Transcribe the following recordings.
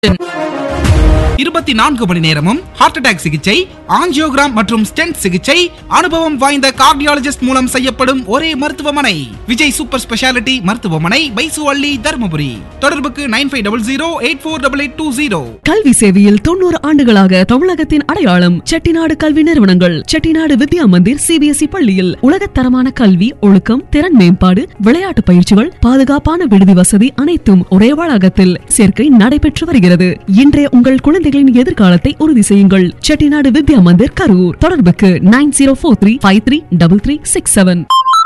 இருபத்தி நான்கு மணி நேரமும் ஹார்ட் அட்டாக் சிகிச்சை ஆஞ்சியோகிராம் மற்றும் ஸ்டென்ட் சிகிச்சை அனுபவம் வாய்ந்த கார்டியாலஜிஸ்ட் மூலம் செய்யப்படும் ஒரே மருத்துவமனை விஜய் சூப்பர் ஸ்பெஷாலிட்டி மருத்துவமனை பைசுவள்ளி தருமபுரி தொடர்புக்கு nine five double zero eight four double eight two zero கல்வி சேவையில் தொண்ணூறு ஆண்டுகளாக தமிழகத்தின் அடையாளம் செட்டிநாடு கல்வி நிறுவனங்கள் செட்டிநாடு வித்யா மந்திர் சிபிஎஸ்இ பள்ளியில் உலகத்தரமான கல்வி ஒழுக்கம் திறன் மேம்பாடு விளையாட்டு பயிற்சிகள் பாதுகாப்பான விடுதி வசதி அனைத்தும் ஒரே வளாகத்தில் சேர்க்கை நடைபெற்று வருகிறது இன்றைய உங்கள் குழந்தைகளின் எதிர்காலத்தை உறுதி செய்யுங்கள் செட்டிநாடு வித்யா மந்திர் கரூர் தொடர்புக்கு nine zero four three five three double three six seven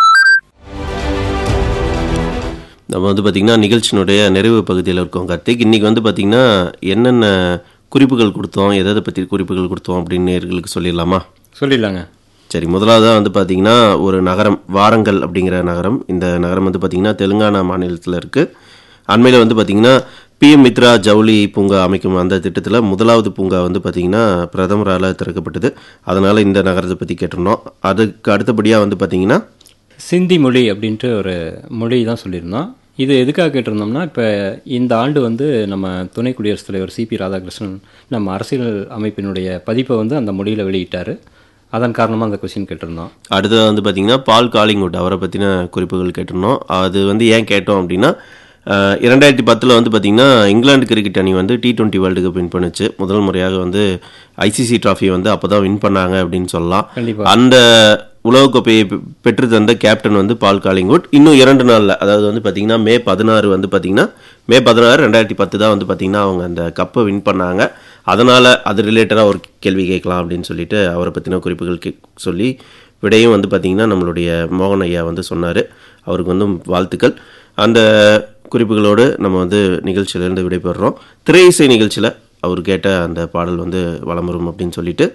நம்ம வந்து பார்த்திங்கன்னா நிகழ்ச்சியினுடைய நிறைவு பகுதியில் இருக்கோம் கார்த்திக் இன்றைக்கி வந்து பார்த்திங்கன்னா என்னென்ன குறிப்புகள் கொடுத்தோம் எதை எதை பற்றி குறிப்புகள் கொடுத்தோம் அப்படின்னு நேயர்களுக்கு சொல்லிடலாமா சொல்லிடலாங்க சரி முதலாவதாக வந்து பார்த்திங்கன்னா ஒரு நகரம் வாரங்கல் அப்படிங்கிற நகரம் இந்த நகரம் வந்து பார்த்திங்கன்னா தெலுங்கானா மாநிலத்தில் இருக்குது அண்மையில் வந்து பார்த்திங்கன்னா பிஎம் மித்ரா ஜவுளி பூங்கா அமைக்கும் அந்த திட்டத்தில் முதலாவது பூங்கா வந்து பார்த்திங்கன்னா பிரதமரால் திறக்கப்பட்டது அதனால் இந்த நகரத்தை பற்றி கேட்டிருந்தோம் அதுக்கு அடுத்தபடியாக வந்து பார்த்திங்கன்னா சிந்தி மொழி அப்படின்ட்டு ஒரு மொழி தான் சொல்லியிருந்தோம் இது எதுக்காக கேட்டிருந்தோம்னா இப்போ இந்த ஆண்டு வந்து நம்ம துணை குடியரசுத் தலைவர் சிபி ராதாகிருஷ்ணன் நம்ம அரசியல் அமைப்பினுடைய பதிப்பை வந்து அந்த மொழியில் வெளியிட்டார் அதன் காரணமாக அந்த கொஸ்டின் கேட்டிருந்தோம் அடுத்தது வந்து பார்த்தீங்கன்னா பால் காலிங்குட் அவரை பற்றின குறிப்புகள் கேட்டிருந்தோம் அது வந்து ஏன் கேட்டோம் அப்படின்னா அஹ், இரண்டாயிரத்தி பத்தில் வந்து பார்த்தீங்கன்னா இங்கிலாந்து கிரிக்கெட் அணி வந்து T twenty world cup win பண்ணுச்சு முதல் முறையாக வந்து ஐசிசி ட்ராஃபி வந்து அப்போ தான் வின் பண்ணாங்க அப்படின்னு சொல்லலாம் கண்டிப்பா. அந்த உலகக்கோப்பையை பெ- பெற்று தந்த கேப்டன் வந்து பால் காலிங்குட் இன்னும் இரண்டு நாளில் அதாவது வந்து பார்த்தீங்கன்னா மே பதினாறு வந்து பார்த்தீங்கன்னா மே பதினாறு ரெண்டாயிரத்தி பத்து தான் வந்து பார்த்தீங்கன்னா அவங்க அந்த கப்பை வின் பண்ணாங்க அதனால் அது ரிலேட்டடாக ஒரு கேள்வி கேட்கலாம் அப்படின்னு சொல்லிட்டு அவரை பற்றின குறிப்புகள் கே சொல்லி விடையும் வந்து பார்த்தீங்கன்னா நம்மளுடைய மோகன் ஐயா வந்து சொன்னார் அவருக்கு வந்து வாழ்த்துக்கள் அந்த குறிப்புகளோடு நம்ம வந்து நிகழ்ச்சியிலேருந்து விடைபெறுறோம் திரை இசை நிகழ்ச்சியில் அவர் கேட்ட அந்த பாடல் வந்து வலம் வரும் அப்படின்னு சொல்லிட்டு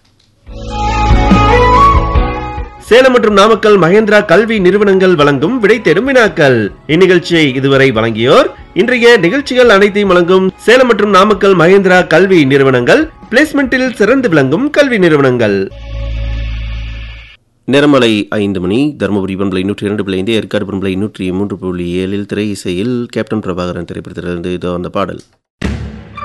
சேலம் மற்றும் நாமக்கல் மகேந்திரா கல்வி நிறுவனங்கள் வழங்கும் விடை தேடும் வினாக்கள் இந்நிகழ்ச்சியை இதுவரை வழங்கியோர் இன்றைய நிகழ்ச்சிகள் அனைத்தையும் வழங்கும் சேலம் மற்றும் நாமக்கல் மகேந்திரா கல்வி நிறுவனங்கள் பிளேஸ்மெண்டில் சிறந்து விளங்கும் கல்வி நிறுவனங்கள் நிறமலை ஐந்து மணி தருமபுரி பண்பலை நூற்றி இரண்டு புள்ளி ஐந்து ஏற்காடு பண்பலை நூற்றி மூன்று புள்ளி ஏழில் திரை இசையில் கேப்டன் பிரபாகரன் திரைப்படத்திலிருந்து இதோ அந்த பாடல்